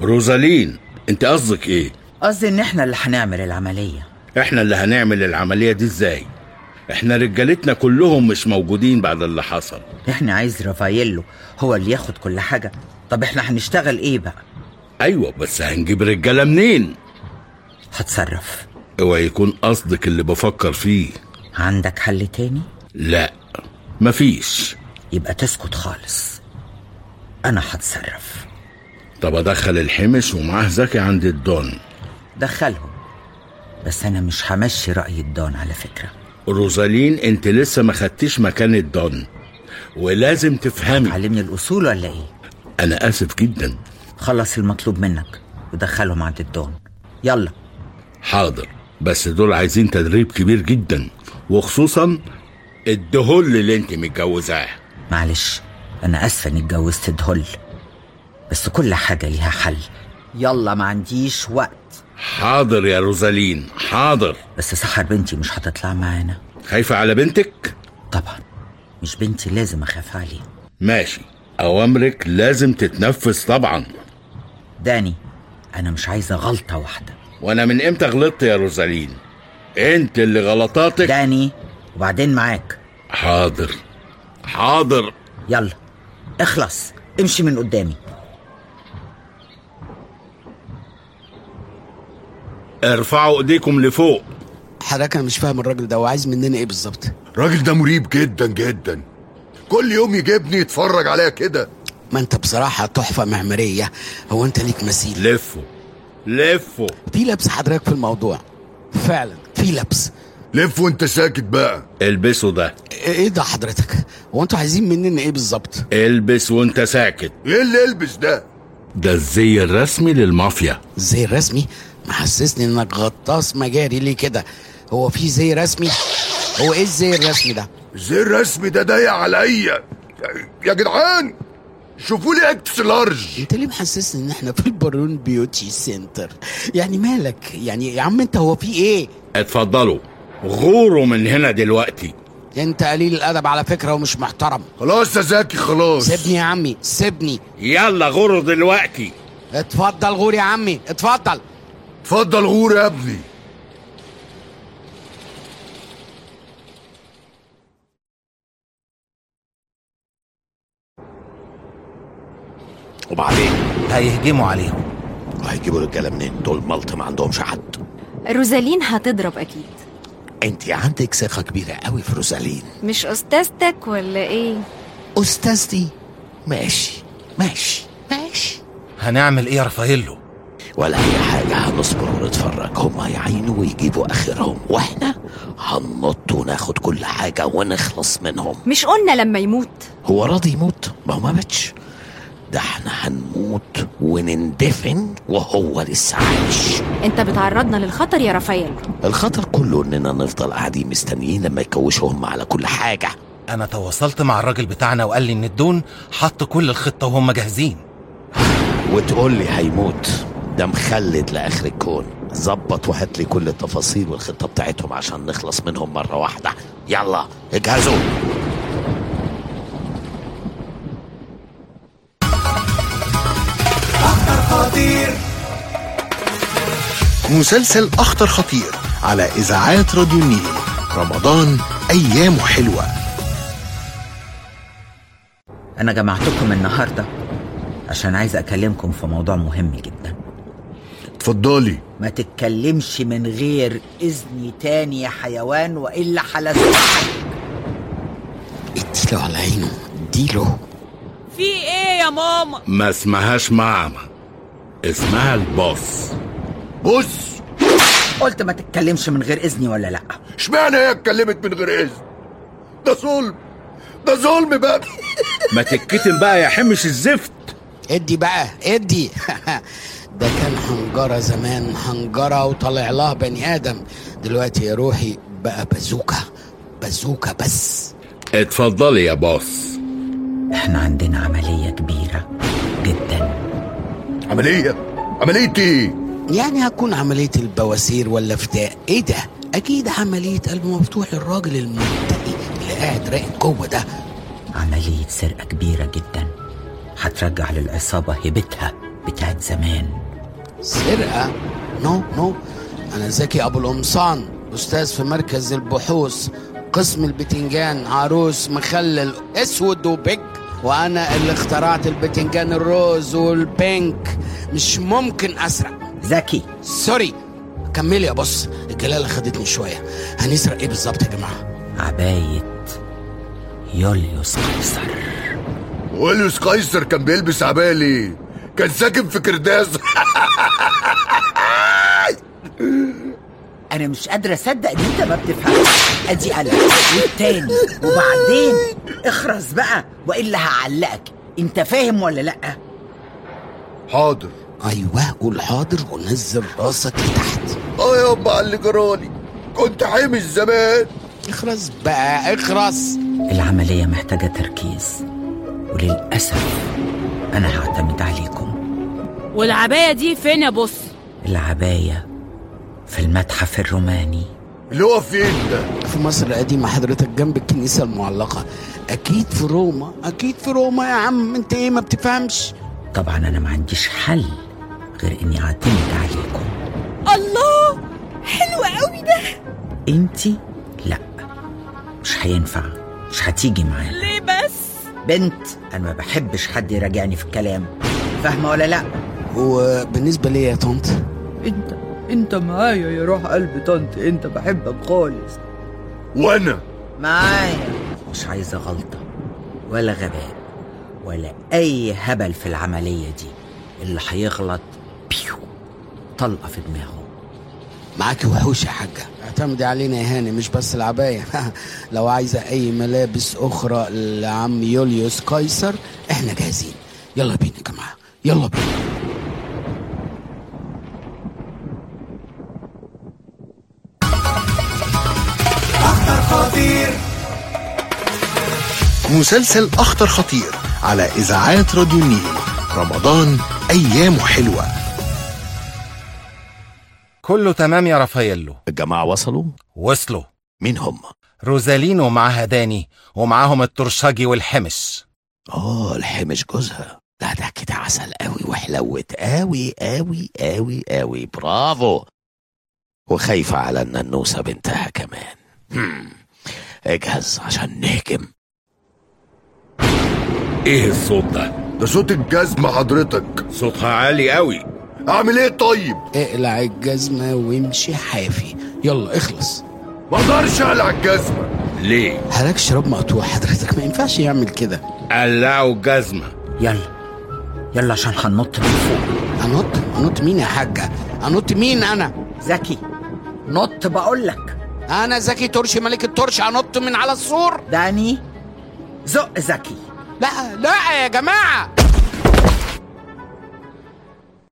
روزالين انت قصدك ايه قصدي ان احنا اللي هنعمل العملية احنا اللي هنعمل العملية دي ازاي احنا رجالتنا كلهم مش موجودين بعد اللي حصل احنا عايز رافاييلو هو اللي ياخد كل حاجة طب احنا هنشتغل ايه بقى ايوه بس هنجيب رجالة منين هتصرف اوعى يكون قصدك اللي بفكر فيه عندك حل تاني لا مفيش يبقى تسكت خالص انا هتصرف طب ادخل الحمش ومعاه زكي عند الدون دخلهم بس انا مش همشي رأي الدون على فكرة روزالين انت لسه ما خدتيش مكان الدون ولازم تفهمي علمني الاصول ولا ايه انا اسف جدا خلص المطلوب منك ودخلهم عند الدون يلا حاضر بس دول عايزين تدريب كبير جدا وخصوصا الدهول اللي انت متجوزاه معلش انا اسفه اني اتجوزت دهل بس كل حاجه ليها حل يلا ما عنديش وقت حاضر يا روزالين حاضر بس سحر بنتي مش هتطلع معانا خايفة على بنتك؟ طبعا مش بنتي لازم اخاف عليها ماشي أوامرك لازم تتنفذ طبعا داني انا مش عايزه غلطه واحده وأنا من إمتى غلطت يا روزالين؟ أنت اللي غلطاتك داني وبعدين معاك حاضر حاضر يلا اخلص امشي من قدامي ارفعوا ايديكم لفوق حضرتك انا مش فاهم الراجل ده هو عايز مننا ايه بالظبط الراجل ده مريب جدا جدا كل يوم يجيبني يتفرج عليا كده ما انت بصراحه تحفه معماريه هو انت ليك مثيل لفوا لفوا في لبس حضرتك في الموضوع فعلا في لبس لف وانت ساكت بقى البسوا ده ايه ده حضرتك هو انتوا عايزين مننا ايه بالظبط البس وانت ساكت ايه اللي البس ده ده الزي الرسمي للمافيا زي رسمي محسسني انك غطاس مجاري ليه كده هو في زي رسمي هو ايه الزي الرسمي ده الزي الرسمي ده ضيق عليا يا جدعان شوفوا لي اكس لارج انت ليه محسسني ان احنا في البارون بيوتي سنتر يعني مالك يعني يا عم انت هو في ايه اتفضلوا غوروا من هنا دلوقتي انت قليل الادب على فكره ومش محترم خلاص يا زكي خلاص سيبني يا عمي سيبني يلا غوروا دلوقتي اتفضل غور يا عمي اتفضل اتفضل غور يا ابني وبعدين هيهجموا عليهم وهيجيبوا رجاله منين دول ملط ما عندهمش حد روزالين هتضرب اكيد انت عندك ثقه كبيره قوي في روزالين مش استاذتك ولا ايه استاذتي ماشي ماشي ماشي هنعمل ايه يا رافاييلو ولا اي حاجه هنصبر ونتفرج هم هيعينوا ويجيبوا اخرهم واحنا هننط وناخد كل حاجه ونخلص منهم مش قلنا لما يموت هو راضي يموت ما هو ما ماتش ده احنا هنموت ونندفن وهو لسه عايش انت بتعرضنا للخطر يا رافائيل الخطر كله اننا نفضل قاعدين مستنيين لما يكوشوا هم على كل حاجه انا تواصلت مع الراجل بتاعنا وقال لي ان الدون حط كل الخطه وهم جاهزين وتقول لي هيموت ده مخلد لاخر الكون ظبط وهات لي كل التفاصيل والخطه بتاعتهم عشان نخلص منهم مره واحده يلا اجهزوا مسلسل أخطر خطير على إذاعات راديو النيل رمضان أيامه حلوة انا جمعتكم النهارده عشان عايز اكلمكم في موضوع مهم جدا اتفضلي ما تتكلمش من غير اذني تاني يا حيوان والا حلزقك اديله على عينه اديله في ايه يا ماما ما اسمهاش ماما اسمها البوس بص قلت ما تتكلمش من غير اذني ولا لا اشمعنى هي اتكلمت من غير اذن ده ظلم ده ظلم بقى ما تتكتم بقى يا حمش الزفت ادي بقى ادي ده كان حنجرة زمان حنجرة وطلع لها بني آدم دلوقتي يا روحي بقى بازوكا بازوكا بس اتفضلي يا بوس احنا عندنا عمليه كبيره جدا عملية عملية ايه يعني هتكون عملية البواسير ولا فتاء ايه ده اكيد عملية قلب مفتوح للراجل المنتقي اللي قاعد راقد جوه ده عمليه سرقه كبيره جدا هترجع للعصابه هيبتها بتاعت زمان سرقة نو نو أنا زكي أبو القمصان أستاذ في مركز البحوث قسم البتنجان عروس مخلل أسود وبيج وأنا اللي اخترعت البتنجان الروز والبينك مش ممكن أسرق زكي سوري كملي يا بص الجلالة خدتني شوية هنسرق إيه بالظبط يا جماعة عباية يوليوس قيصر ويليوس قيصر كان بيلبس عباية ليه؟ كان ساكن في كرداس انا مش قادره اصدق ان انت ما بتفهمش ادي انا والتاني وبعدين اخرس بقى والا هعلقك انت فاهم ولا لا حاضر أيوة قول حاضر ونزل راسك لتحت اه يابا على اللي جرالي كنت حامي زمان اخرس بقى اخرس العمليه محتاجه تركيز وللاسف انا هعتمد عليكم والعباية دي فين يا بص العبايه في المتحف الروماني اللي هو فين ده؟ في مصر القديمة حضرتك جنب الكنيسة المعلقة أكيد في روما أكيد في روما يا عم أنت إيه ما بتفهمش طبعا انا ما عنديش حل غير اني اعتمد عليكم الله حلو قوي ده انتي لا مش هينفع مش هتيجي معانا ليه بس بنت انا ما بحبش حد يراجعني في الكلام فاهمه ولا لا وبالنسبة لي يا طنط انت انت معايا يا روح قلب طنط انت بحبك خالص وانا معايا مش عايزه غلطه ولا غباء ولا اي هبل في العمليه دي اللي هيغلط بيو طلقه في دماغه معاكي وحوش يا حاجة اعتمدي علينا يا هاني مش بس العباية لو عايزة أي ملابس أخرى لعم يوليوس قيصر إحنا جاهزين يلا بينا يا جماعة يلا بينا مسلسل أخطر خطير على إذاعات راديو النيل رمضان أيامه حلوة كله تمام يا رافاييلو الجماعة وصلوا وصلوا مين هم؟ روزالينو معاها داني ومعاهم الترشاجي والحمش اه الحمش جوزها لا ده كده عسل قوي وحلوت قوي قوي قوي قوي برافو وخايفة على الننوسة بنتها كمان هم. اجهز عشان نهجم ايه الصوت ده ده صوت الجزمة حضرتك صوتها عالي قوي اعمل ايه طيب؟ اقلع الجزمة وامشي حافي يلا اخلص ما اقدرش اقلع الجزمة ليه هلاك شراب مقطوع حضرتك ما ينفعش يعمل كده قلعوا الجزمة يلا يلا عشان هننط من فوق انط انط مين يا حاجة انط مين انا زكي نط بقول لك انا زكي ترشي ملك الترش انط من على السور داني زق زكي لا لا يا جماعة